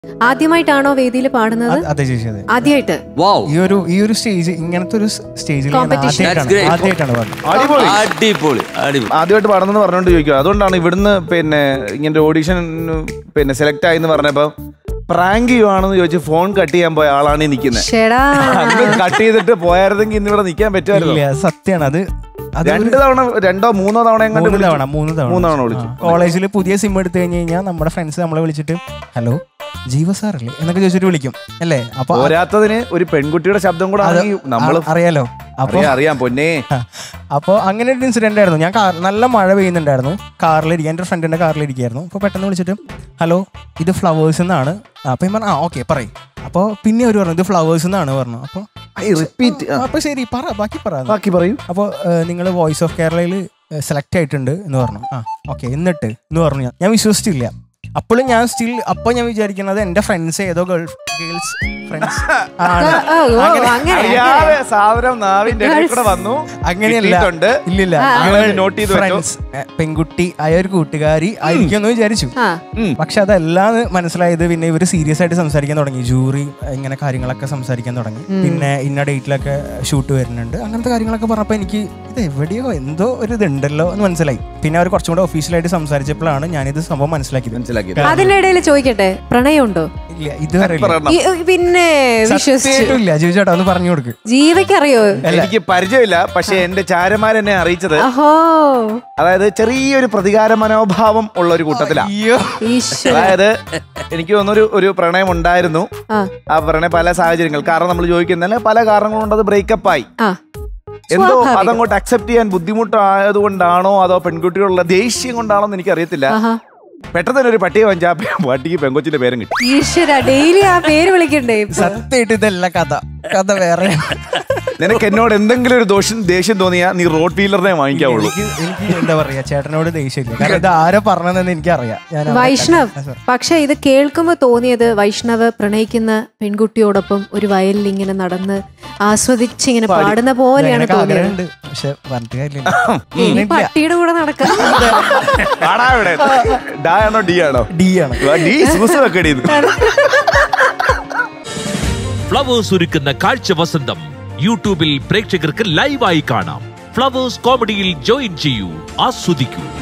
ആദ്യമായിട്ടാണോ വേദിയിൽ പാടുന്നത് അത് അതെ ചേച്ചി അതെ ആദ്യമായിട്ട് വാവ് ഈ ഒരു ഈ ഒരു സ്റ്റേജ് ഇങ്ങനത്തെ ഒരു സ്റ്റേജിൽ Competition. That's ആദ്യമായിട്ടാണ് great. ആദ്യമായിട്ടാണ് പറഞ്ഞത് അടിപൊളി അടിപൊളി അടിപൊളി ആദ്യമായിട്ട് പാടുന്നെന്ന് പറഞ്ഞുകൊണ്ട് ചോദിക്കുക അതുകൊണ്ടാണ് ഇവിടുന്ന് പിന്നെ ഇങ്ങനെ ഓഡീഷൻ പിന്നെ സെലക്ട് ആയി എന്ന് പറഞ്ഞപ്പോ പ്രാങ്ക് ചെയ്യുവാണെന്ന് ചോദിച്ച് ഫോൺ കട്ട് ചെയ്യാൻ പോയ ആളാണ് ഈ നിൽക്കുന്നത് ഷെടാ കട്ട് ചെയ്തിട്ട് പോയായിരുന്നെങ്കിൽ ഇന്ന് ഇവിടെ നിൽക്കാൻ പറ്റുമായിരുന്നു ഇല്ല സത്യമാണ് അത് അത് ഒരു- രണ്ട് തവണ രണ്ടോ മൂന്നോ തവണ എങ്ങാണ്ട് മൂന്ന് വിളിച്ചു. തവണ മൂന്ന് തവണ മൂന്ന് തവണ വിളിച്ചു കോളേജിൽ പുതിയ സിം എടുത്തു കഴിഞ്ഞ് കഴിഞ്ഞാൽ നമ്മുടെ ഫ്രണ്ട്സ് നമ്മളെ വിളിച്ചിട്ട് ഹലോ ജീവ സാർ അല്ലേ എന്നൊക്കെ ചോദിച്ചിട്ട് വിളിക്കും അല്ലേ അപ്പൊ അത് പോരാത്തതിന് ഒരു പെൺകുട്ടിയുടെ ശബ്ദം കൂടെ അത് ആണെങ്കിൽ നമ്മള് അ- അറിയാലോ അപ്പൊ അറിയാം അറിയാം പൊന്നേ അപ്പോൾ അങ്ങനെ ഒരു ഇൻസിഡന്റ് ആയിരുന്നു ഞാൻ കാർ നല്ല മഴ പെയ്യുന്നുണ്ടായിരുന്നു കാറിലിരിക്കുക എൻ്റെ ഫ്രണ്ടിന്റെ കാറിലിരിക്കുകയായിരുന്നു അപ്പോൾ പെട്ടെന്ന് വിളിച്ചിട്ട് ഹലോ ഇത് ഫ്ലവേഴ്സ് എന്നാണ് അപ്പോൾ ഞാൻ പറഞ്ഞു ആ ഓക്കെ പറയും അപ്പോൾ പിന്നെ അവർ പറഞ്ഞു ഇത് ഫ്ലവേഴ്സ് എന്നാണ് പറഞ്ഞു അപ്പോൾ റിപ്പീറ്റ് അപ്പോൾ ശരി പറ ബാക്കി പറ ബാക്കി പറയൂ അപ്പോൾ നിങ്ങൾ വോയിസ് ഓഫ് കേരളയിൽ സെലക്ട് ആയിട്ടുണ്ട് എന്ന് പറഞ്ഞു ആ ഓക്കെ എന്നിട്ട് എന്ന് പറഞ്ഞു ഞാൻ ഞാൻ വിശ്വസിച്ചില്ല അപ്പോഴും ഞാൻ സ്റ്റിൽ അപ്പോൾ ഞാൻ വിചാരിക്കുന്നത് എൻ്റെ ഫ്രണ്ട്സ് ഏതോ ഗേൾ ഗേൾസ് ഫ്രണ്ട്സ് ആണ് ഓ, ഓ, അങ്ങനെ അങ്ങനെ. അറിയാതെ സാധനം നാവിന്റെ ഇടയിൽ കൂടെ വന്നു അങ്ങനെയല്ല കിട്ടിയിട്ടുണ്ട്. ഇല്ലില്ല ആ. ഞങ്ങളത് note ചെയ്ത് വെച്ചോ. ഫ്രണ്ട്സ് പെൺകുട്ടി ആയ ഒരു കൂട്ടുകാരി ആയിരിക്കും എന്ന് വിചാരിച്ചു ആ ഉം. പക്ഷെ അതല്ലാന്ന് മനസ്സിലായത് പിന്നെ ഇവര് സീരിയസ് ആയിട്ട് സംസാരിക്കാൻ തുടങ്ങി ജൂറി ഇങ്ങനെ കാര്യങ്ങളൊക്കെ സംസാരിക്കാൻ തുടങ്ങി പിന്നെ ഇന്ന ഡേറ്റിലൊക്കെ ഷൂട്ട് വരുന്നുണ്ട് അങ്ങനത്തെ കാര്യങ്ങളൊക്കെ പറഞ്ഞപ്പോൾ എനിക്ക് ഇത് എവിടെയോ എന്തോ ഒരു ഇതുണ്ടല്ലോ എന്ന് മനസ്സിലായി പിന്നെ അവർ കുറച്ചും കൂടെ ഒഫീഷ്യലായിട്ട് സംസാരിച്ചപ്പോഴാണ് ഞാനിത് സംഭവം മനസ്സിലാക്കിയത് മനസ്സിലാക്കിയത് അതിനിടയിൽ ചോദിക്കട്ടെ പ്രണയമുണ്ടോ ഇല്ല ഇതുവരെ ഇല്ല. പറയണം. ഈ- പിന്നെ വിശ്വസിച്ചു സത്യമായിട്ടും ഇല്ല ജിജു ചേട്ടാ ഒന്ന് പറഞ്ഞു കൊടുക്ക് ജീവയ്ക്കറിയോ എനിക്ക് പരിചയമില്ല പക്ഷെ എന്റെ ചാരന്മാരെന്നെ അറിയിച്ചത് അഹോ അതായത് ചെറിയൊരു പ്രതികാര മനോഭാവം ഉള്ള ഒരു കൂട്ടത്തിലാ അയ്യോ ഈശ്വര അതായത് എനിക്ക് തോന്നുന്നൊരു ഒരു പ്രണയം ഉണ്ടായിരുന്നു ആ ആ പ്രണയം പല സാഹചര്യങ്ങൾ കാരണം നമ്മൾ ചോദിക്കുന്നതിന് പല കാരണങ്ങൾ കൊണ്ട് അത് ബ്രേക്കപ്പ് ആയി ആ എന്തോ സ്വാഭാവികം. അതങ്ങോട്ട് അക്സെപ്റ്റ് ചെയ്യാൻ ബുദ്ധിമുട്ടായത് കൊണ്ടാണോ അതോ പെൺകുട്ടികളുടെ ദേഷ്യം കൊണ്ടാണോ എന്ന് എനിക്കറിയത്തില്ല ആഹാ പെട്ടെന്ന് തന്നെ ഒരു പട്ടിയെ വാങ്ങിച്ച ആ പട്ടിക്ക് പെങ്കൊച്ചിന്റെ പേരും കിട്ടി ഈശ്വര ഡെയിലി ആ പേര് വിളിക്കണ്ടേ ഇപ്പൊ? സത്യമായിട്ട് ഇതല്ല കഥ കഥ വേറെ നിനക്ക് എന്നോട് എന്തെങ്കിലും ഒരു ദോഷം ദേഷ്യം തോന്നിയാ നീ റോഡ് വീലറിനെ വാങ്ങിക്കാവുള്ളൂ എനിക്ക് എനിക്ക് എന്താ പറയാ ചേട്ടനോട് ദേഷ്യമില്ല കാരണം ഇത് ആരെ പറഞ്ഞതെന്ന് എനിക്കറിയാം ഞാൻ അവരെ വൈഷ്ണവ് കണ്ട- ആ, sorry. പക്ഷെ ഇത് കേൾക്കുമ്പോ തോന്നിയത് വൈഷ്ണവ് പ്രണയിക്കുന്ന പെൺകുട്ടിയോടൊപ്പം ഒരു വയലിൽ ഇങ്ങനെ നടന്ന് ആസ്വദിച്ച് ഇങ്ങനെ പാടുന്ന പോലെയാണ് എനിക്ക് തോന്നിയത് ആഗ്രഹമുണ്ട് പക്ഷെ പറഞ്ഞിട്ട് കാര്യമില്ല ഇനി ഇല്ല. പട്ടിയുടെ കൂടെ നടക്കാം ആടാ ഇവിടെ ഡാ ആണോ ഡി ആണോ ഡി ആണ് ആ, ഡി സൂസ് വെക്കടി ഇത്. ഫ്ലവേഴ്സ് ഒരുക്കുന്ന കാഴ്ച വസന്തം യൂട്യൂബിൽ പ്രേക്ഷകർക്ക് ലൈവായി കാണാം ഫ്ലവേഴ്സ് കോമഡിയിൽ ജോയിൻ ചെയ്യൂ ആസ്വദിക്കൂ